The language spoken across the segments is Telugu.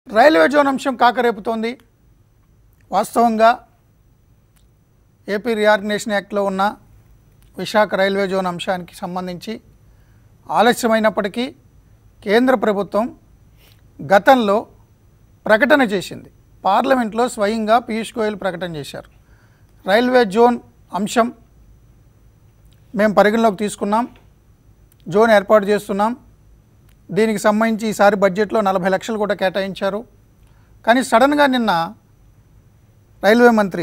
రైల్వే జోన్ అంశం కాకరేపుతోంది వాస్తవంగా ఏపీ రీఆర్గనైజేషన్ యాక్ట్లో ఉన్న విశాఖ రైల్వే జోన్ అంశానికి సంబంధించి ఆలస్యమైనప్పటికీ కేంద్ర ప్రభుత్వం గతంలో ప్రకటన చేసింది పార్లమెంట్లో స్వయంగా పీయూష్ గోయల్ ప్రకటన చేశారు రైల్వే జోన్ అంశం మేము పరిగణలోకి తీసుకున్నాం జోన్ ఏర్పాటు చేస్తున్నాం దీనికి సంబంధించి ఈసారి బడ్జెట్లో నలభై లక్షలు కూడా కేటాయించారు కానీ సడన్గా నిన్న రైల్వే మంత్రి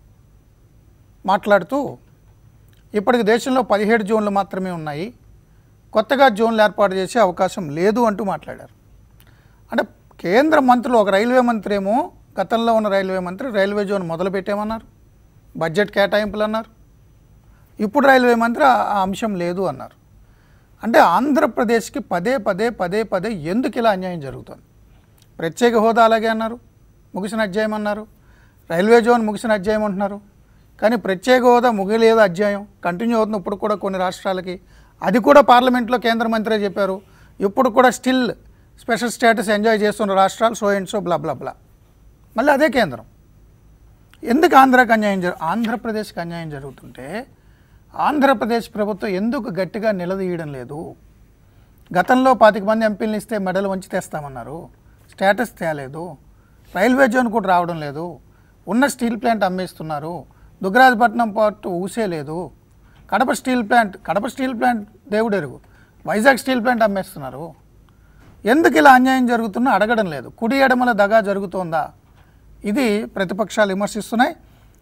మాట్లాడుతూ ఇప్పటికి దేశంలో పదిహేడు జోన్లు మాత్రమే ఉన్నాయి కొత్తగా జోన్లు ఏర్పాటు చేసే అవకాశం లేదు అంటూ మాట్లాడారు అంటే కేంద్ర మంత్రులు ఒక రైల్వే మంత్రి ఏమో గతంలో ఉన్న రైల్వే మంత్రి రైల్వే జోన్ మొదలు పెట్టామన్నారు బడ్జెట్ కేటాయింపులు అన్నారు ఇప్పుడు రైల్వే మంత్రి ఆ ఆ అంశం లేదు అన్నారు అంటే ఆంధ్రప్రదేశ్కి పదే పదే పదే పదే ఎందుకు ఇలా అన్యాయం జరుగుతుంది ప్రత్యేక హోదా అలాగే అన్నారు ముగిసిన అధ్యాయం అన్నారు రైల్వే జోన్ ముగిసిన అధ్యాయం అంటున్నారు కానీ ప్రత్యేక హోదా ముగిలేదు అధ్యాయం కంటిన్యూ అవుతుంది ఇప్పుడు కూడా కొన్ని రాష్ట్రాలకి అది కూడా పార్లమెంట్లో కేంద్ర మంత్రే చెప్పారు ఇప్పుడు కూడా స్టిల్ స్పెషల్ స్టేటస్ ఎంజాయ్ చేస్తున్న రాష్ట్రాలు so and so blah blah blah మళ్ళీ అదే కేంద్రం ఎందుకు ఆంధ్రాకి అన్యాయం జరు ఆంధ్రప్రదేశ్కి అన్యాయం జరుగుతుంటే ఆంధ్రప్రదేశ్ ప్రభుత్వం ఎందుకు గట్టిగా నిలదీయడం లేదు గతంలో పాతిక మంది ఎంపీలను ఇస్తే మెడలు వంచి తెస్తామన్నారు స్టేటస్ తేలేదు రైల్వే జోన్ కూడా రావడం లేదు ఉన్న స్టీల్ ప్లాంట్ అమ్మేస్తున్నారు దుగ్గరాజపట్నం పోర్టు ఊసే లేదు Kadapa steel plant Kadapa steel plant దేవుడెరుగు వైజాగ్ స్టీల్ ప్లాంట్ అమ్మేస్తున్నారు ఎందుకు ఇలా అన్యాయం జరుగుతున్నా అడగడం లేదు కుడి ఎడమల దగా జరుగుతోందా ఇది ప్రతిపక్షాలు విమర్శిస్తున్నాయి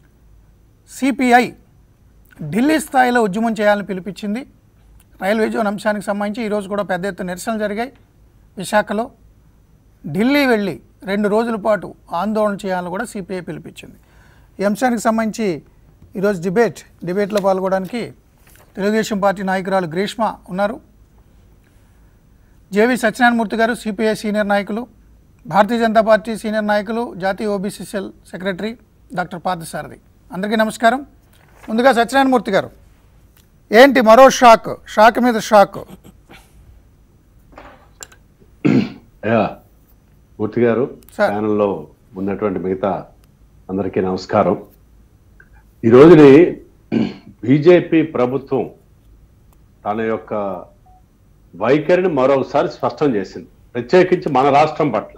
సిపిఐ ఢిల్లీ స్థాయిలో ఉద్యమం చేయాలని పిలిపించింది రైల్వే జోన్ అంశానికి సంబంధించి ఈరోజు కూడా పెద్ద ఎత్తున నిరసనలు జరిగాయి విశాఖలో ఢిల్లీ వెళ్ళి రెండు రోజుల పాటు ఆందోళన చేయాలని కూడా సిపిఐ పిలిపించింది ఈ అంశానికి సంబంధించి ఈరోజు డిబేట్ డిబేట్లో పాల్గొనడానికి తెలుగుదేశం పార్టీ నాయకురాలు గ్రీష్మ ఉన్నారు జేవి సత్యనారాయణమూర్తి గారు సిపిఐ సీనియర్ నాయకులు భారతీయ జనతా పార్టీ సీనియర్ నాయకులు జాతీయ ఓబీసీసీఎల్ సెక్రటరీ డాక్టర్ పార్థసారథి అందరికీ నమస్కారం ముందుగా సత్యనారాయణమూర్తి గారు ఏంటి మరో షాక్ షాక్ మీద షాక్ యా మూర్తి గారు సార్. ఛానల్లో ఉన్నటువంటి మిగతా అందరికీ నమస్కారం ఈ రోజుని బీజేపీ ప్రభుత్వం తన యొక్క వైఖరిని మరొకసారి స్పష్టం చేసింది ప్రత్యేకించి మన రాష్ట్రం పట్ల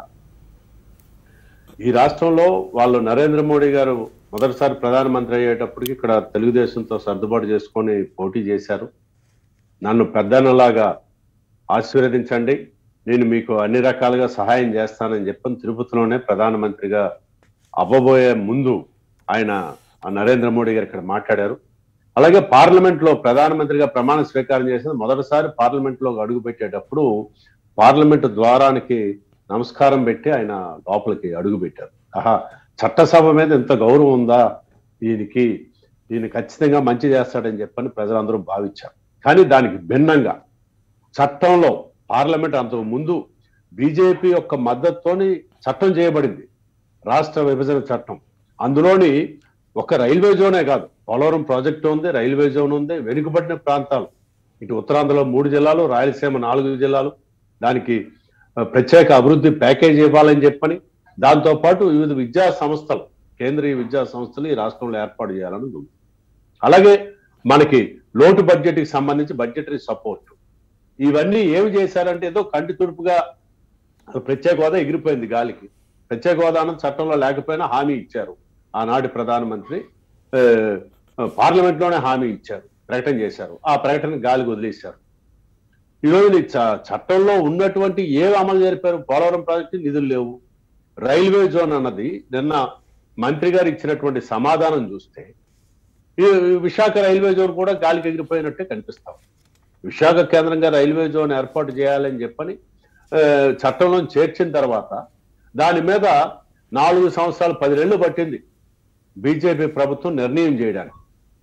ఈ రాష్ట్రంలో వాళ్ళు నరేంద్ర మోడీ గారు మొదటిసారి ప్రధానమంత్రి అయ్యేటప్పటికి ఇక్కడ తెలుగుదేశంతో సర్దుబాటు చేసుకొని పోటీ చేశారు నన్ను పెద్దన్నలాగా ఆశీర్వదించండి నేను మీకు అన్ని రకాలుగా సహాయం చేస్తానని చెప్పని తిరుపతిలోనే ప్రధానమంత్రిగా అవ్వబోయే ముందు ఆయన ఆ నరేంద్ర మోడీ గారు ఇక్కడ మాట్లాడారు అలాగే పార్లమెంట్ లో ప్రధానమంత్రిగా ప్రమాణ స్వీకారం చేసిన మొదటిసారి పార్లమెంట్ లో అడుగు పెట్టేటప్పుడు పార్లమెంట్ ద్వారానికి నమస్కారం పెట్టి ఆయన లోపలికి అడుగు పెట్టారు ఆహా చట్టసభ మీద ఇంత గౌరవం ఉందా దీనికి దీన్ని ఖచ్చితంగా మంచి చేస్తాడని చెప్పని ప్రజలందరూ భావించారు కానీ దానికి భిన్నంగా చట్టంలో పార్లమెంట్ అంతకు ముందు బీజేపీ యొక్క మద్దతుతోని చట్టం చేయబడింది రాష్ట్ర విభజన చట్టం అందులోని ఒక రైల్వే జోనే కాదు పోలవరం ప్రాజెక్టు ఉంది రైల్వే జోన్ ఉంది వెనుకబడిన ప్రాంతాలు ఇటు ఉత్తరాంధ్రలో మూడు జిల్లాలు రాయలసీమ నాలుగు జిల్లాలు దానికి ఆ, ప్రత్యేక అభివృద్ధి ప్యాకేజ్ ఇవ్వాలని చెప్పని దాంతో పాటు వివిధ విద్యా సంస్థలు కేంద్రీయ విద్యా సంస్థలు ఈ రాష్ట్రంలో ఏర్పాటు చేయాలని ఉంది అలాగే మనకి లోటు బడ్జెట్ కి సంబంధించి బడ్జెటరీ సపోర్ట్ ఇవన్నీ ఏమి చేశారంటే ఏదో కంటి తుడుపుగా ప్రత్యేక హోదా ఎగిరిపోయింది గాలికి ప్రత్యేక హోదా అన్నది చట్టంలో లేకపోయినా హామీ ఇచ్చారు ఆనాటి ప్రధానమంత్రి ఆ, పార్లమెంట్ లోనే హామీ ఇచ్చారు ప్రకటన చేశారు ఆ ప్రకటన గాలికి వదిలేశారు ఈరోజు ఈ చ- చట్టంలో ఉన్నటువంటి ఏవి అమలు జరిపారు పోలవరం ప్రాజెక్టు నిధులు లేవు రైల్వే జోన్ అన్నది నిన్న మంత్రి గారు ఇచ్చినటువంటి సమాధానం చూస్తే ఈ విశాఖ రైల్వే జోన్ కూడా గాలికి ఎగిరిపోయినట్టే కనిపిస్తాం విశాఖ కేంద్రంగా రైల్వే జోన్ ఏర్పాటు చేయాలని చెప్పని ఆ, చట్టంలో చేర్చిన తర్వాత దాని మీద నాలుగు సంవత్సరాలు పది నెలలు పట్టింది బీజేపీ ప్రభుత్వం నిర్ణయం చేయడానికి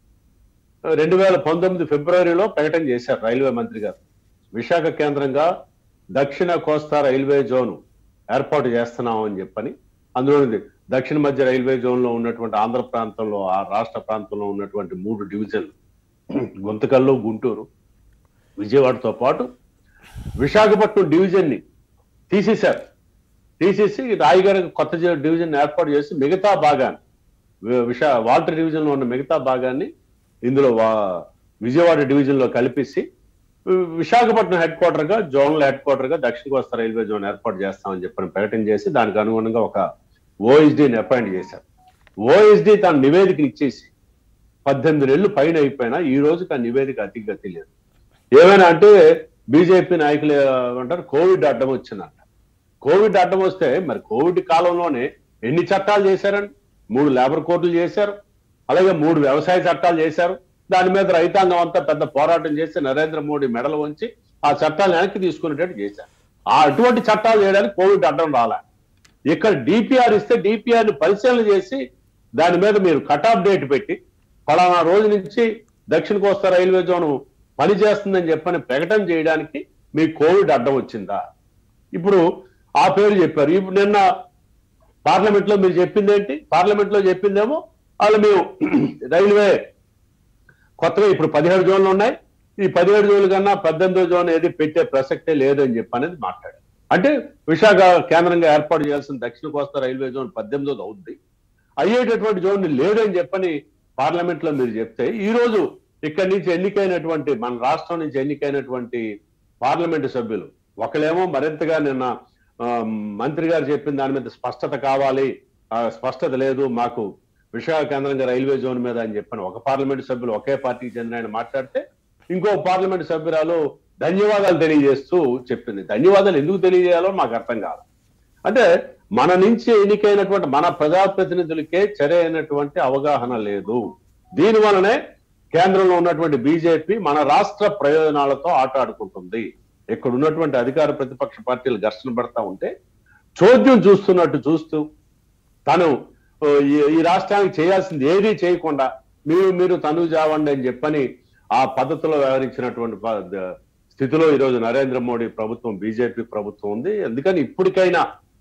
రెండు వేల పంతొమ్మిది ఫిబ్రవరిలో ప్రకటన చేశారు రైల్వే మంత్రి గారు విశాఖ కేంద్రంగా దక్షిణ కోస్తా రైల్వే జోన్ ఏర్పాటు చేస్తున్నాం అని చెప్పని అందులోని దక్షిణ మధ్య రైల్వే జోన్ లో ఉన్నటువంటి ఆంధ్ర ప్రాంతంలో ఆ రాష్ట్ర ప్రాంతంలో ఉన్నటువంటి మూడు డివిజన్లు గుంతకల్లు గుంటూరు విజయవాడతో పాటు విశాఖపట్నం డివిజన్ ని తీసేశారు తీసేసి రాయగడ కొత్త జి- డివిజన్ ఏర్పాటు చేసి మిగతా భాగాన్ని వి- విశా వాల్టర్ డివిజన్ లో ఉన్న మిగతా భాగాన్ని ఇందులో వా- విజయవాడ డివిజన్ లో కలిపేసి వి- విశాఖపట్నం హెడ్ క్వార్టర్ గా జోనల్ హెడ్ క్వార్టర్ గా దక్షిణ కోస్తా రైల్వే జోన్ ఏర్పాటు చేస్తామని చెప్పని ప్రకటన చేసి దానికి అనుగుణంగా ఒక ఓఎస్డీని అపాయింట్ చేశారు ఓఎస్డీ తన నివేదికను ఇచ్చేసి పద్దెనిమిది నెలలు పైన అయిపోయినా ఈ రోజుకి ఆ నివేదిక అతి గతి లేదు ఏమైనా అంటే బీజేపీ నాయకులు ఏమంటారు కోవిడ్ అడ్డం వచ్చిందంట కోవిడ్ అడ్డం వస్తే మరి కోవిడ్ కాలంలోనే ఎన్ని చట్టాలు చేశారండి మూడు లేబర్ కోర్టులు చేశారు అలాగే మూడు వ్యవసాయ చట్టాలు చేశారు దాని మీద రైతాంగం అంతా పెద్ద పోరాటం చేసి నరేంద్ర మోడీ మెడలు వంచి ఆ చట్టాలు వెనక్కి తీసుకునేటట్టు చేశారు ఆ అటువంటి చట్టాలు చేయడానికి కోవిడ్ అడ్డం రాలే ఇక్కడ డిపిఆర్ ఇస్తే డిపిఆర్ ని పరిశీలన చేసి దాని మీద మీరు కట్ ఆఫ్ డేట్ పెట్టి ఫలానా రోజు నుంచి దక్షిణ కోస్తా రైల్వే జోన్ పని చేస్తుందని చెప్పని ప్రకటన చేయడానికి మీకు కోవిడ్ అడ్డం వచ్చిందా ఇప్పుడు ఆ పేరు చెప్పారు ఇప్పుడు నిన్న పార్లమెంట్ లో మీరు చెప్పింది ఏంటి పార్లమెంట్ లో చెప్పిందేమో వాళ్ళు మేము రైల్వే కొత్తగా ఇప్పుడు పదిహేడు జోన్లు ఉన్నాయి ఈ పదిహేడు జోన్ల కన్నా పద్దెనిమిదో జోన్ ఏది పెట్టే ప్రసక్తే లేదని చెప్పి అనేది మాట్లాడారు అంటే విశాఖ కేంద్రంగా ఏర్పాటు చేయాల్సిన దక్షిణ కోస్తా రైల్వే జోన్ పద్దెనిమిదోది అవుద్ది అయ్యేటటువంటి జోన్ లేదని చెప్పని పార్లమెంట్ లో మీరు చెప్తే ఈ రోజు ఇక్కడి నుంచి ఎన్నికైనటువంటి మన రాష్ట్రం నుంచి ఎన్నికైనటువంటి పార్లమెంటు సభ్యులు ఒకళ్ళేమో మరింతగా నిన్న ఆ, మంత్రి గారు చెప్పిన దాని మీద స్పష్టత కావాలి ఆ, స్పష్టత లేదు మాకు విశాఖ కేంద్రంగా రైల్వే జోన్ మీద అని చెప్పని ఒక పార్లమెంటు సభ్యులు ఒకే పార్టీకి చెందిన ఆయన మాట్లాడితే ఇంకో పార్లమెంటు సభ్యురాలు ధన్యవాదాలు తెలియజేస్తూ చెప్పింది ధన్యవాదాలు ఎందుకు తెలియజేయాలో మాకు అర్థం కాదు అంటే మన నుంచి ఎన్నికైనటువంటి మన ప్రజాప్రతినిధులకే సరైనటువంటి అవగాహన లేదు దీని వలనే కేంద్రంలో ఉన్నటువంటి బీజేపీ మన రాష్ట్ర ప్రయోజనాలతో ఆట ఆడుకుంటుంది ఇక్కడ ఉన్నటువంటి అధికార ప్రతిపక్ష పార్టీలు ఘర్షణ పడతా ఉంటే చోద్యం చూస్తున్నట్టు చూస్తూ తను ఓ, ఈ- ఈ రాష్ట్రానికి చేయాల్సింది ఏదీ చేయకుండా మీరు మీరు తను జావండి అని చెప్పని ఆ పద్ధతిలో వ్యవహరించినటువంటి ప- ద- స్థితిలో ఈరోజు నరేంద్ర మోడీ ప్రభుత్వం బీజేపీ ప్రభుత్వం ఉంది అందుకని ఇప్పటికైనా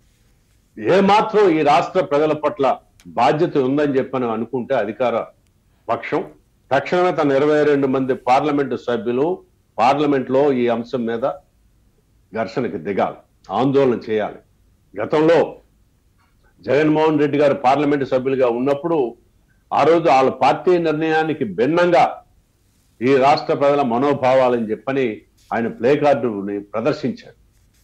ఏమాత్రం ఈ రాష్ట్ర ప్రజల పట్ల బాధ్యత ఉందని చెప్పని అనుకుంటే అధికార పక్షం తక్షణమే తన ఇరవై రెండు మంది పార్లమెంటు సభ్యులు పార్లమెంట్ లో ఈ అంశం మీద ఘర్షణకి దిగాలి ఆందోళన చేయాలి గతంలో జగన్మోహన్ రెడ్డి గారు పార్లమెంటు సభ్యులుగా ఉన్నప్పుడు ఆ రోజు వాళ్ళ పార్టీ నిర్ణయానికి భిన్నంగా ఈ రాష్ట్ర ప్రజల మనోభావాలని చెప్పని ఆయన ప్లే కార్డుని ప్రదర్శించాడు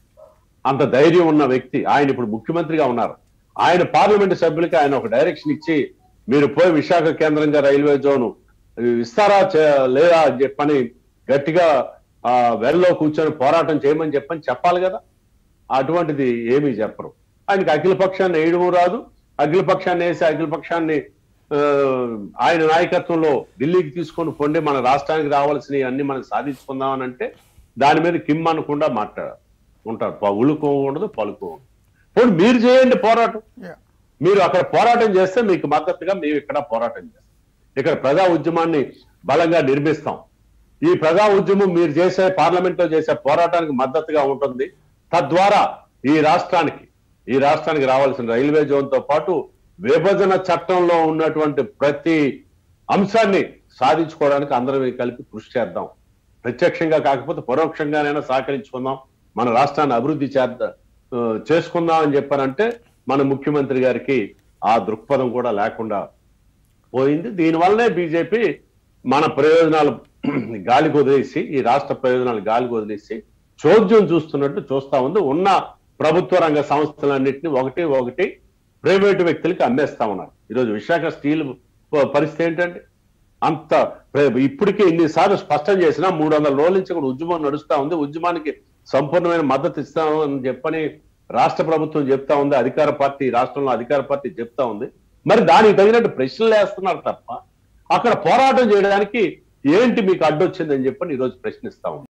అంత ధైర్యం ఉన్న వ్యక్తి ఆయన ఇప్పుడు ముఖ్యమంత్రిగా ఉన్నారు ఆయన పార్లమెంటు సభ్యులకి ఆయన ఒక డైరెక్షన్ ఇచ్చి మీరు పోయి విశాఖ కేంద్రంగా రైల్వే జోను ఇస్తారా చే- లేదా అని చెప్పని గట్టిగా ఆ వెల్లో కూర్చొని పోరాటం చేయమని చెప్పని చెప్పాలి కదా అటువంటిది ఏమీ చెప్పరు ఆయనకి అఖిల పక్షాన్ని వేయడము రాదు అఖిల పక్షాన్ని వేసి అఖిల పక్షాన్ని ఆ, ఆయన నాయకత్వంలో ఢిల్లీకి తీసుకొని పొండి మన రాష్ట్రానికి రావాల్సినవి అన్ని మనం సాధించుకుందామని అంటే దాని మీద కిమ్ అనకుండా మాట్లాడారు ఉంటారు ప- ఉలుకు ఉండదు పలుకు ఉండదు పోనీ మీరు చేయండి పోరాటం Yeah. మీరు అక్కడ పోరాటం చేస్తే మీకు మద్దతుగా మేము ఇక్కడ పోరాటం చేస్తాం ఇక్కడ ప్రజా ఉద్యమాన్ని బలంగా నిర్మిస్తాం ఈ ప్రజా ఉద్యమం మీరు చేసే పార్లమెంట్ లో చేసే పోరాటానికి మద్దతుగా ఉంటుంది తద్వారా ఈ రాష్ట్రానికి ఈ రాష్ట్రానికి రావాల్సిన రైల్వే జోన్ తో పాటు విభజన చట్టంలో ఉన్నటువంటి ప్రతి అంశాన్ని సాధించుకోవడానికి అందరం కలిపి కృషి చేద్దాం ప్రత్యక్షంగా కాకపోతే పరోక్షంగానైనా సహకరించుకుందాం మన రాష్ట్రాన్ని అభివృద్ధి చేద్దాం ఆ, చేసుకుందాం అని చెప్పారంటే మన ముఖ్యమంత్రి గారికి ఆ దృక్పథం కూడా లేకుండా పోయింది దీనివల్లనే బీజేపీ మన ప్రయోజనాలు గాలికి వదిలేసి ఈ రాష్ట్ర ప్రయోజనాలు గాలికి వదిలేసి చోద్యం చూస్తున్నట్టు చూస్తా ఉంది ఉన్న ప్రభుత్వ రంగ సంస్థలన్నింటినీ ఒకటి ఒకటి ప్రైవేటు వ్యక్తులకి అమ్మేస్తా ఉన్నారు ఈరోజు విశాఖ స్టీల్ ప- పరిస్థితి ఏంటంటే అంత ప్ర- ఇప్పటికే ఇన్నిసార్లు స్పష్టం చేసినా మూడు వందల రోజుల నుంచి కూడా ఉద్యమం నడుస్తా ఉంది ఉద్యమానికి సంపూర్ణమైన మద్దతు ఇస్తాము అని చెప్పని రాష్ట్ర ప్రభుత్వం చెప్తా ఉంది అధికార పార్టీ రాష్ట్రంలో అధికార పార్టీ చెప్తా ఉంది మరి దానికి తగినట్టు ప్రశ్నలు వేస్తున్నారు తప్ప అక్కడ పోరాటం చేయడానికి ఏంటి మీకు అడ్డొచ్చిందని చెప్పని ఈరోజు ప్రశ్నిస్తా ఉంది